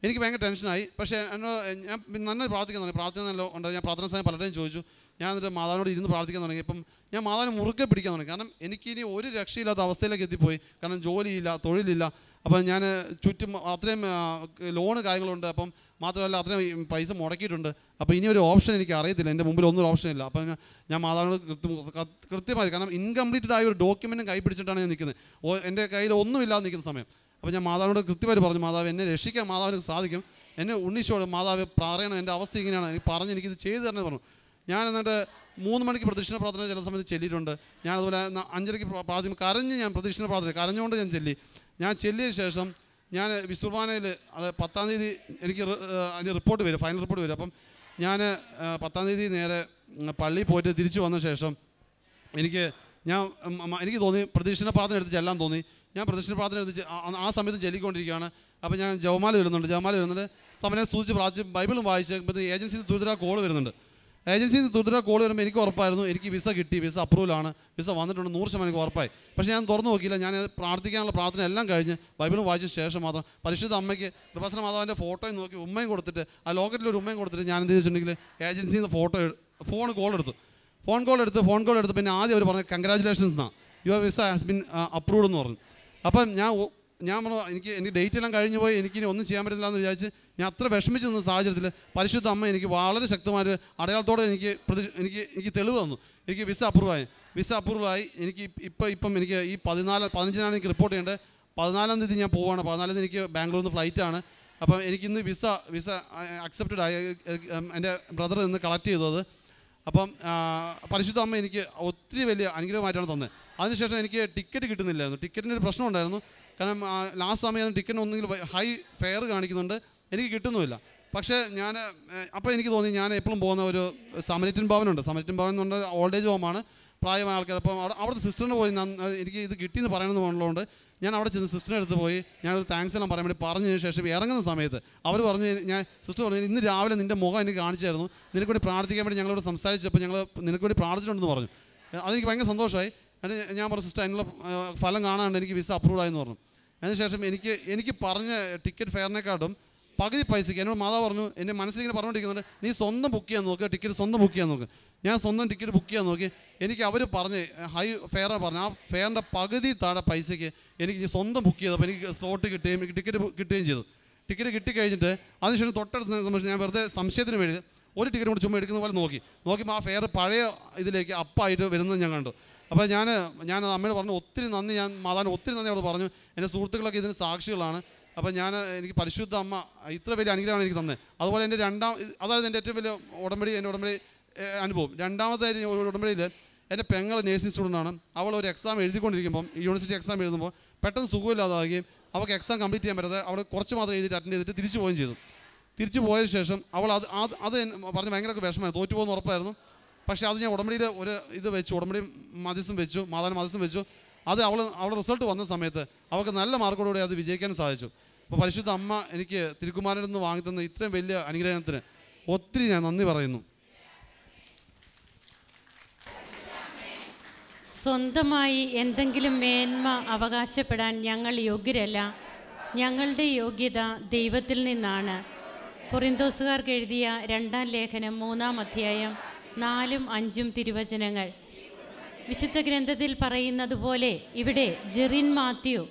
എനിക്ക് ഭയങ്കര ടെൻഷനായി പക്ഷേ എന്നോട് ഞാൻ പിന്നെ നന്നായി പ്രാർത്ഥിക്കാൻ തുടങ്ങി പ്രാർത്ഥന നല്ല ഉണ്ട് ഞാൻ പ്രാർത്ഥന സമയം പലരുടെയും ചോദിച്ചു ഞാൻ എന്നിട്ട് മാതാവിനോട് ഇരുന്ന് പ്രാർത്ഥിക്കാൻ തുടങ്ങി ഇപ്പം ഞാൻ മാതാവിനെ മുറുക്കെ പിടിക്കാൻ തുടങ്ങി കാരണം എനിക്ക് ഇനി ഒരു രക്ഷയില്ലാത്ത അവസ്ഥയിലേക്ക് എത്തിപ്പോയി കാരണം ജോലിയില്ല തൊഴിലില്ല അപ്പം ഞാൻ ചുറ്റും അത്രയും ലോണ് കാര്യങ്ങളുണ്ട് അപ്പം മാത്രമല്ല അത്രയും പൈസ മുടക്കിയിട്ടുണ്ട് അപ്പോൾ ഇനി ഒരു ഓപ്ഷൻ എനിക്ക് അറിയത്തില്ല എൻ്റെ മുമ്പിൽ ഒന്നും ഓപ്ഷൻ ഇല്ല അപ്പം ഞാൻ- ഞാൻ മാതാവിനോട് കൃത്യം ക- കൃത്യമായി കാരണം ഇൻകംപ്ലീറ്റഡ് ആയ ഒരു ഡോക്യുമെൻറ്റും കൈ പിടിച്ചിട്ടാണ് ഞാൻ നിൽക്കുന്നത് ഓ എൻ്റെ കയ്യിൽ ഒന്നുമില്ലാതെ നിൽക്കുന്ന സമയം അപ്പോൾ ഞാൻ മാതാവിനോട് കൃത്യമായിട്ട് പറഞ്ഞു മാതാവ് എന്നെ രക്ഷിക്കാൻ മാതാവിന് സാധിക്കും എന്നെ ഉണ്ണീശോട് മാതാവ് പറയണം എൻ്റെ അവസ്ഥ ഇങ്ങനെയാണ് എനിക്ക് പറഞ്ഞ് എനിക്കിത് ചെയ്തു തരണം പറഞ്ഞു ഞാൻ എന്നിട്ട് മൂന്ന് മണിക്ക് പ്രദക്ഷിണ പ്രാർത്ഥന ചില സമയത്ത് ചെല്ലിയിട്ടുണ്ട് ഞാൻ അതുപോലെ ന- അഞ്ചരയ്ക്ക് പ്രാ- പ്രാർത്ഥന കരഞ്ഞ് ഞാൻ പ്രദക്ഷിണ പ്രാർത്ഥന കരഞ്ഞുകൊണ്ട് ഞാൻ ചെല്ലി ഞാൻ ചെല്ലിയ ശേഷം ഞാൻ വിശ്വബാനയിൽ അത് പത്താം തീയതി എനിക്ക് റി- ഏഹ് അതിന് റിപ്പോർട്ട് വരും ഫൈനൽ റിപ്പോർട്ട് വരും അപ്പം ഞാൻ ഏഹ് പത്താം തീയതി നേരെ ഉം, പള്ളിയിൽ പോയിട്ട് തിരിച്ചു വന്ന ശേഷം എനിക്ക് ഞാൻ ഉം, ഉം, എനിക്ക് തോന്നി പ്രദക്ഷിണ പ്രാർത്ഥന എടുത്ത് ചെല്ലാൻ തോന്നി ഞാൻ പ്രദക്ഷിണ പ്രാർത്ഥന എടുത്ത് ചെ- ആ- ആ സമയത്ത് ചെല്ലിക്കൊണ്ടിരിക്കുകയാണ് അപ്പോൾ ഞാൻ ജവമാല വരുന്നുണ്ട് ജവമാല വരുന്നുണ്ട് തമ്മനെ സൂചിച്ച് പ്രാർത്ഥിച്ച് ബൈബിളും വായിച്ച് ഏജൻസിയിൽ ദുരിതര കോൾ വരുന്നുണ്ട് ഏജൻസിയിൽ ദുരിതര കോൾ വരുമ്പോൾ എനിക്ക് ഉറപ്പായിരുന്നു എനിക്ക് വിസ കിട്ടി വിസ അപ്രൂവലാണ് വിസ വന്നിട്ടുണ്ട് നൂറ് ശതമാനം എനിക്ക് ഉറപ്പായി പക്ഷേ ഞാൻ തുറന്നു നോക്കിയില്ല ഞാൻ അത് പ്രാർത്ഥിക്കാനുള്ള പ്രാർത്ഥന എല്ലാം കഴിഞ്ഞ് ബൈബിളും വായിച്ച ശേഷം മാത്രം പരിശുദ്ധ അമ്മയ്ക്ക് കൃപാസന മാതാവിൻ്റെ ഫോട്ടോയും നോക്കി ഉമ്മയും കൊടുത്തിട്ട് ആ ലോക്കറ്റിൽ ഒരു ഉമ്മയും കൊടുത്തിട്ട് ഞാൻ എന്ത് ചെയ്തിട്ടുണ്ടെങ്കിൽ ഏജൻസിയിൽ നിന്ന് ഫോട്ടോ ഫോൺ കോൾ എടുത്തു ഫോൺ കോൾ എടുത്ത് ഫോൺ കോൾ എടുത്ത് പിന്നെ ആദ്യം അവർ പറഞ്ഞു കൺഗ്രാചുലേഷൻസ് എന്നാ your visa has been approved എന്ന് പറഞ്ഞു അപ്പം ഞാൻ ഒ- ഞാൻ പറഞ്ഞു എനിക്ക് എനിക്ക് ഡേറ്റ് എല്ലാം കഴിഞ്ഞു പോയി എനിക്ക് ഇനി ഒന്നും ചെയ്യാൻ പറ്റില്ല എന്ന് വിചാരിച്ച് ഞാൻ അത്ര വിഷമിച്ച് നിന്ന സാഹചര്യത്തിൽ പരിശുദ്ധ അമ്മ എനിക്ക് വളരെ ശക്തമായ അടയാളത്തോടെ എനിക്ക് പ്രതി എനിക്ക് എനിക്ക് തെളിവ് തന്നു എനിക്ക് വിസ അപ്രൂവ് ആയി വിസ അപ്രൂവ് ആയി എനിക്ക് ഇപ്പം ഇപ്പം എനിക്ക് ഈ പതിനാല് പതിനഞ്ചിനാണ് എനിക്ക് റിപ്പോർട്ട് ചെയ്യേണ്ടത് പതിനാലാം തീയതി ഞാൻ പോവുകയാണ് പതിനാലാം തീയതി എനിക്ക് ബാംഗ്ലൂരിൽ നിന്ന് ഫ്ലൈറ്റാണ് അപ്പം എനിക്കിന്ന് വിസ വിസ അക്സെപ്റ്റഡ് ആയി ഏഹ്, എൻ്റെ ബ്രദർ ഇന്ന് കളക്ട് ചെയ്തു അത് അപ്പം ആ, പരിശുദ്ധ അമ്മ എനിക്ക് ഒത്തിരി വലിയ അനുഗ്രഹമായിട്ടാണ് തന്നത് അതിനുശേഷം എനിക്ക് ടിക്കറ്റ് കിട്ടുന്നില്ലായിരുന്നു ടിക്കറ്റിന് ഒരു പ്രശ്നം ഉണ്ടായിരുന്നു കാരണം ലാസ്റ്റ് സമയം ടിക്കറ്റിന് ഒന്നെങ്കിൽ ഹൈ ഫെയർ കാണിക്കുന്നുണ്ട് എനിക്ക് കിട്ടുന്നുമില്ല പക്ഷേ ഞാൻ അപ്പോൾ എനിക്ക് തോന്നി ഞാൻ എപ്പോഴും പോകുന്ന ഒരു സമരറ്റൻ ഭവനുണ്ട് സമരറ്റൻ ഭവൻ എന്ന് പറഞ്ഞാൽ ഓൾഡ് ഏജ് ഹോമാണ് പ്രായമായ ആൾക്കാർ അപ്പം അവിടെ അവിടുത്തെ സിസ്റ്ററിന് പോയി നന്ന- എനിക്ക് ഇത് കിട്ടിയെന്ന് പറയണമെന്ന് പറഞ്ഞുകൊണ്ട് ഞാൻ അവിടെ ചെന്ന് സിസ്റ്ററിൻ്റെ അടുത്ത് പോയി ഞാനത് താങ്ക്സ് എല്ലാം പറയാൻ വേണ്ടി പറഞ്ഞതിന് ശേഷം ഇറങ്ങുന്ന സമയത്ത് അവർ പറഞ്ഞു ഞാൻ സിസ്റ്റർ പറഞ്ഞു ഇന്ന് രാവിലെ നിൻ്റെ മുഖം എനിക്ക് കാണിച്ചായിരുന്നു നിനക്ക് വേണ്ടി പ്രാർത്ഥിക്കാൻ വേണ്ടി ഞങ്ങളോട് സംസാരിച്ചപ്പോൾ ഞങ്ങൾ നിനക്ക് വേണ്ടി പ്രാർത്ഥിച്ചിട്ടുണ്ടെന്ന് പറഞ്ഞു അതെനിക്ക് ഭയങ്കര സന്തോഷമായി എന്നിട്ട് ഞാൻ പറഞ്ഞു സിസ്റ്റർ അതിനുള്ള ആ, ഫലം കാണാണ്ട് എനിക്ക് വിസ അപ്രൂവ് ആയെന്ന് പറഞ്ഞു അതിനുശേഷം എനിക്ക് എനിക്ക് പറഞ്ഞ ടിക്കറ്റ് ഫെയറിനെക്കാട്ടും പകുതി പൈസയ്ക്ക് എന്നോട് മാതാവ് പറഞ്ഞു എൻ്റെ മനസ്സിലിങ്ങനെ പറഞ്ഞുകൊണ്ടിരിക്കുന്നുണ്ട് നീ സ്വന്തം ബുക്ക് ചെയ്യാൻ നോക്കുക ടിക്കറ്റ് സ്വന്തം ബുക്ക് ചെയ്യാൻ നോക്ക് ഞാൻ സ്വന്തം ടിക്കറ്റ് ബുക്ക് ചെയ്യാൻ നോക്കി എനിക്ക് അവർ പറഞ്ഞ് ഹൈ ഫെയർ പറഞ്ഞു ആ ഫെയറിൻ്റെ പകുതി താഴെ പൈസയ്ക്ക് എനിക്ക് ഈ സ്വന്തം ബുക്ക് ചെയ്തപ്പോൾ എനിക്ക് സ്ലോട്ട് കിട്ടുകയും എനിക്ക് ടിക്കറ്റ് കിട്ടുകയും ചെയ്തു ടിക്കറ്റ് കിട്ടിക്കഴിഞ്ഞിട്ട് അതിനുശേഷം തൊട്ടടുത്ത സമയത്ത് ഞാൻ വെറുതെ സംശയത്തിന് വേണ്ടി ഒരു ടിക്കറ്റ് കൂടി ചുമ്മാ എടുക്കുന്ന പോലെ നോക്കി നോക്കിയപ്പോൾ ആ ഫെയർ പഴയ ഇതിലേക്ക് അപ്പായിട്ട് വരുന്നത് ഞാൻ കണ്ടു അപ്പോൾ ഞാൻ ഞാൻ അമ്മയോട് പറഞ്ഞു ഒത്തിരി നന്ദി ഞാൻ മാതാവിന് ഒത്തിരി നന്ദി അവിടെ പറഞ്ഞു എൻ്റെ സുഹൃത്തുക്കളൊക്കെ ഇതിന് സാക്ഷികളാണ് അപ്പോൾ ഞാൻ എനിക്ക് പരിശുദ്ധ അമ്മ ഇത്ര വലിയ അനുഗ്രഹമാണ് എനിക്ക് തന്നത് അതുപോലെ എൻ്റെ രണ്ടാം അതായത് എൻ്റെ ഏറ്റവും വലിയ ഉടമ്പടി എൻ്റെ ഉടമ്പടി ഏഹ്, അനുഭവം രണ്ടാമത്തെ ഒരു ഉടമ്പടിയിൽ എൻ്റെ പെങ്ങൾ നേഴ്സിംഗ് സ്റ്റുഡൻ്റാണ് അവൾ ഒരു എക്സാം എഴുതിക്കൊണ്ടിരിക്കുമ്പം യൂണിവേഴ്സിറ്റി എക്സാം എഴുതുമ്പോൾ പെട്ടെന്ന് സുഖമില്ലാതാകുകയും അവൾക്ക് എക്സാം കംപ്ലീറ്റ് ചെയ്യാൻ പറ്റാതെ അവൾ കുറച്ച് മാത്രം എഴുതിയിട്ട് അറ്റൻഡ് ചെയ്തിട്ട് തിരിച്ചു പോവുകയും ചെയ്തു തിരിച്ചു പോയതിന് ശേഷം അവൾ അത് അത് അത് എന്നെ പറഞ്ഞ് ഭയങ്കര വിഷമമായി തോറ്റു പോകുന്ന ഉറപ്പായിരുന്നു പക്ഷേ അത് ഞാൻ ഉടമ്പടിയിൽ ഒരു ഇത് വെച്ചു ഉടമ്പടി മധ്യസ്ഥം വെച്ചു മാതാവിന് മധ്യസ്ഥം വെച്ചു അത് അവൾ അവളുടെ റിസൾട്ട് വന്ന സമയത്ത് അവൾക്ക് നല്ല മാർക്കോടുകൂടി അത് വിജയിക്കാൻ സാധിച്ചു അപ്പോൾ പരിശുദ്ധ അമ്മ എനിക്ക് തിരുക്കുമാരനിൽ നിന്ന് വാങ്ങിത്തന്ന ഇത്രയും വലിയ അനുഗ്രഹത്തിന് ഒത്തിരി ഞാൻ നന്ദി പറയുന്നു സ്വന്തമായി എന്തെങ്കിലും മേന്മ അവകാശപ്പെടാൻ ഞങ്ങൾ യോഗ്യരല്ല ഞങ്ങളുടെ യോഗ്യത ദൈവത്തിൽ നിന്നാണ് കൊറിന്തോസുകാർക്ക് എഴുതിയ രണ്ടാം ലേഖനം മൂന്നാം അധ്യായം നാലും അഞ്ചും തിരുവചനങ്ങൾ വിശുദ്ധ ഗ്രന്ഥത്തിൽ പറയുന്നത് പോലെ ഇവിടെ ജെറിൻ മാത്യു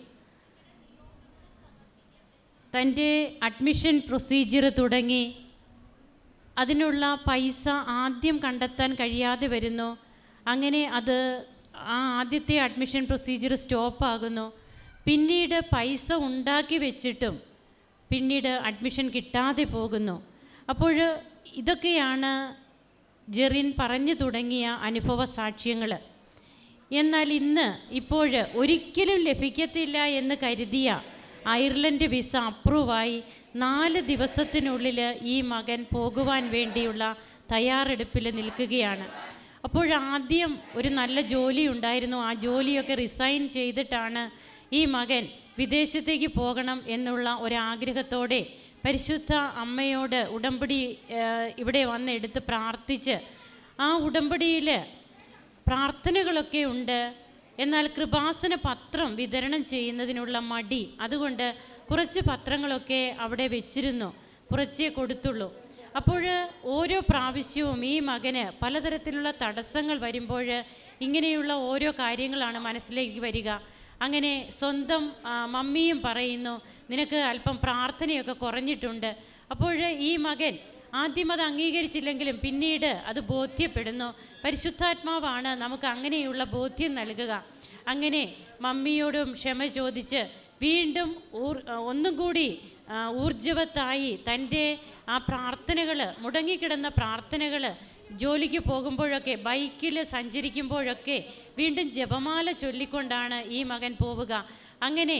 തൻ്റെ അഡ്മിഷൻ പ്രൊസീജിയർ തുടങ്ങി അതിനുള്ള പൈസ ആദ്യം കണ്ടെത്താൻ കഴിയാതെ വരുന്നു അങ്ങനെ അത് ആ ആദ്യത്തെ അഡ്മിഷൻ പ്രൊസീജിയർ സ്റ്റോപ്പാകുന്നു പിന്നീട് പൈസ ഉണ്ടാക്കി വെച്ചിട്ടും പിന്നീട് അഡ്മിഷൻ കിട്ടാതെ പോകുന്നു അപ്പോൾ ഇതൊക്കെയാണ് ജെറിൻ പറഞ്ഞു തുടങ്ങിയ അനുഭവ സാക്ഷ്യങ്ങൾ എന്നാൽ ഇന്ന് ഇപ്പോൾ ഒരിക്കലും ലഭിക്കത്തില്ല എന്ന് കരുതിയ അയർലൻഡ് വിസ അപ്രൂവായി നാല് ദിവസത്തിനുള്ളിൽ ഈ മകൻ പോകുവാൻ വേണ്ടിയുള്ള തയ്യാറെടുപ്പിൽ നിൽക്കുകയാണ് അപ്പോൾ ആദ്യം ഒരു നല്ല ജോലി ഉണ്ടായിരുന്നു ആ ജോലിയൊക്കെ റിസൈൻ ചെയ്തിട്ടാണ് ഈ മകൻ വിദേശത്തേക്ക് പോകണം എന്നുള്ള ഒരാഗ്രഹത്തോടെ പരിശുദ്ധ അമ്മയോട് ഉടമ്പടി ഏഹ്, ഇവിടെ വന്ന് എടുത്ത് പ്രാർത്ഥിച്ച് ആ ഉടമ്പടിയിൽ പ്രാർത്ഥനകളൊക്കെ ഉണ്ട് എന്നാൽ കൃപാസന പത്രം വിതരണം ചെയ്യുന്നതിനുള്ള മടി അതുകൊണ്ട് കുറച്ച് പത്രങ്ങളൊക്കെ അവിടെ വെച്ചിരുന്നു കുറച്ചേ കൊടുത്തുള്ളൂ അപ്പോൾ ഓരോ പ്രാവശ്യവും ഈ മകന് പലതരത്തിലുള്ള തടസ്സങ്ങൾ വരുമ്പോൾ ഇങ്ങനെയുള്ള ഓരോ കാര്യങ്ങളാണ് മനസ്സിലേക്ക് വരിക അങ്ങനെ സ്വന്തം ആ, മമ്മിയും പറയുന്നു നിനക്ക് അല്പം പ്രാർത്ഥനയൊക്കെ കുറഞ്ഞിട്ടുണ്ട് അപ്പോൾ ഈ മകൻ ആദ്യം അത് അംഗീകരിച്ചില്ലെങ്കിലും പിന്നീട് അത് ബോധ്യപ്പെടുന്നു പരിശുദ്ധാത്മാവാണ് നമുക്ക് അങ്ങനെയുള്ള ബോധ്യം നൽകുക അങ്ങനെ മമ്മിയോടും ക്ഷമ ചോദിച്ച് വീണ്ടും ഊർ ഒന്നും കൂടി ആ, ഊർജ്ജവത്തായി തൻ്റെ ആ പ്രാർത്ഥനകൾ മുടങ്ങിക്കിടന്ന പ്രാർത്ഥനകൾ ജോലിക്ക് പോകുമ്പോഴൊക്കെ ബൈക്കിൽ സഞ്ചരിക്കുമ്പോഴൊക്കെ വീണ്ടും ജപമാല ചൊല്ലിക്കൊണ്ടാണ് ഈ മകൻ പോവുക അങ്ങനെ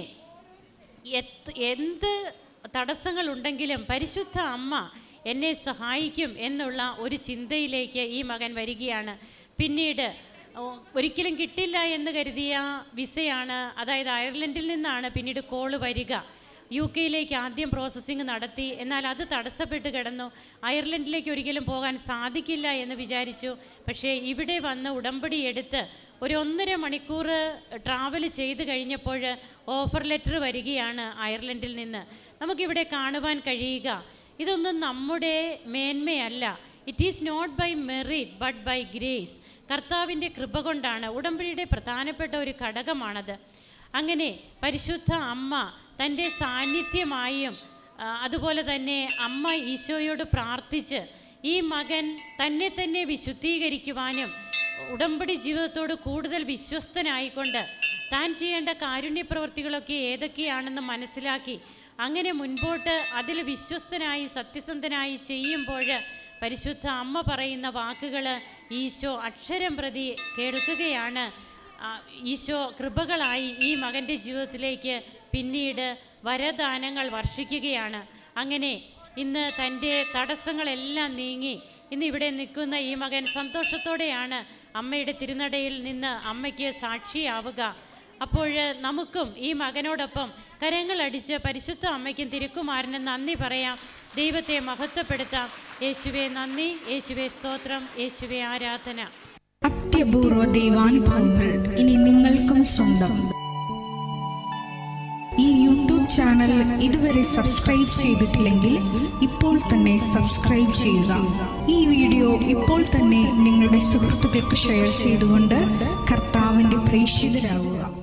എത്ത് എന്ത് തടസ്സങ്ങളുണ്ടെങ്കിലും പരിശുദ്ധ അമ്മ എന്നെ സഹായിക്കും എന്നുള്ള ഒരു ചിന്തയിലേക്ക് ഈ മകൻ വരികയാണ് പിന്നീട് ഓ, ഒരിക്കലും കിട്ടില്ല എന്ന് കരുതിയ വിസയാണ് അതായത് അയർലൻഡിൽ നിന്നാണ് പിന്നീട് കോള് വരിക യു കെയിലേക്ക് ആദ്യം പ്രോസസ്സിങ് നടത്തി എന്നാൽ അത് തടസ്സപ്പെട്ട് കിടന്നു അയർലൻഡിലേക്ക് ഒരിക്കലും പോകാൻ സാധിക്കില്ല എന്ന് വിചാരിച്ചു പക്ഷേ ഇവിടെ വന്ന് ഉടമ്പടി എടുത്ത് ഒരു ഒന്നര മണിക്കൂർ ട്രാവൽ ചെയ്ത് കഴിഞ്ഞപ്പോൾ ഓഫർ ലെറ്റർ വരികയാണ് അയർലൻഡിൽ നിന്ന് നമുക്കിവിടെ കാണുവാൻ കഴിയുക ഇതൊന്നും നമ്മുടെ മേന്മയല്ല it is not by merit but by grace കർത്താവിൻ്റെ കൃപ കൊണ്ടാണ് ഉടമ്പടിയുടെ പ്രധാനപ്പെട്ട ഒരു ഘടകമാണത് അങ്ങനെ പരിശുദ്ധ അമ്മ തൻ്റെ സാന്നിധ്യമായും ആ, അതുപോലെ തന്നെ അമ്മ ഈശോയോട് പ്രാർത്ഥിച്ച് ഈ മകൻ തന്നെ തന്നെ വിശുദ്ധീകരിക്കുവാനും ഉടമ്പടി ജീവിതത്തോട് കൂടുതൽ വിശ്വസ്തനായിക്കൊണ്ട് താൻ ചെയ്യേണ്ട കാരുണ്യ പ്രവൃത്തികളൊക്കെ ഏതൊക്കെയാണെന്ന് മനസ്സിലാക്കി അങ്ങനെ മുൻപോട്ട് അതിൽ വിശ്വസ്തനായി സത്യസന്ധനായി ചെയ്യുമ്പോൾ പരിശുദ്ധ അമ്മ പറയുന്ന വാക്കുകൾ ഈശോ അക്ഷരം പ്രതി കേൾക്കുകയാണ് ആ, ഈശോ കൃപകളായി ഈ മകൻ്റെ ജീവിതത്തിലേക്ക് പിന്നീട് വരദാനങ്ങൾ വർഷിക്കുകയാണ് അങ്ങനെ ഇന്ന് തൻ്റെ തടസ്സങ്ങളെല്ലാം നീങ്ങി ഇന്ന് ഇവിടെ നിൽക്കുന്ന ഈ മകൻ സന്തോഷത്തോടെയാണ് അമ്മയുടെ തിരുനടയിൽ നിന്ന് അമ്മയ്ക്ക് സാക്ഷിയാവുക അപ്പോൾ നമുക്കും ഈ മകനോടൊപ്പം കരങ്ങളടിച്ച് പരിശുദ്ധ അമ്മയ്ക്കും തിരുക്കുമാരനും നന്ദി പറയാം ദൈവത്തെ മഹത്വപ്പെടുത്താം യേശുവെ നന്ദി യേശുവെ സ്തോത്രം യേശുവെ ആരാധന അത്യപൂർവ ദൈവാനുഭവങ്ങൾ ഇനി നിങ്ങൾക്കും സ്വന്തം ഈ യൂട്യൂബ് ചാനൽ ഇതുവരെ സബ്സ്ക്രൈബ് ചെയ്തിട്ടില്ലെങ്കിൽ ഇപ്പോൾ തന്നെ സബ്സ്ക്രൈബ് ചെയ്യുക ഈ വീഡിയോ ഇപ്പോൾ തന്നെ നിങ്ങളുടെ സുഹൃത്തുക്കൾക്ക് ഷെയർ ചെയ്തുകൊണ്ട് കർത്താവിന്റെ പ്രേക്ഷിതരാകുക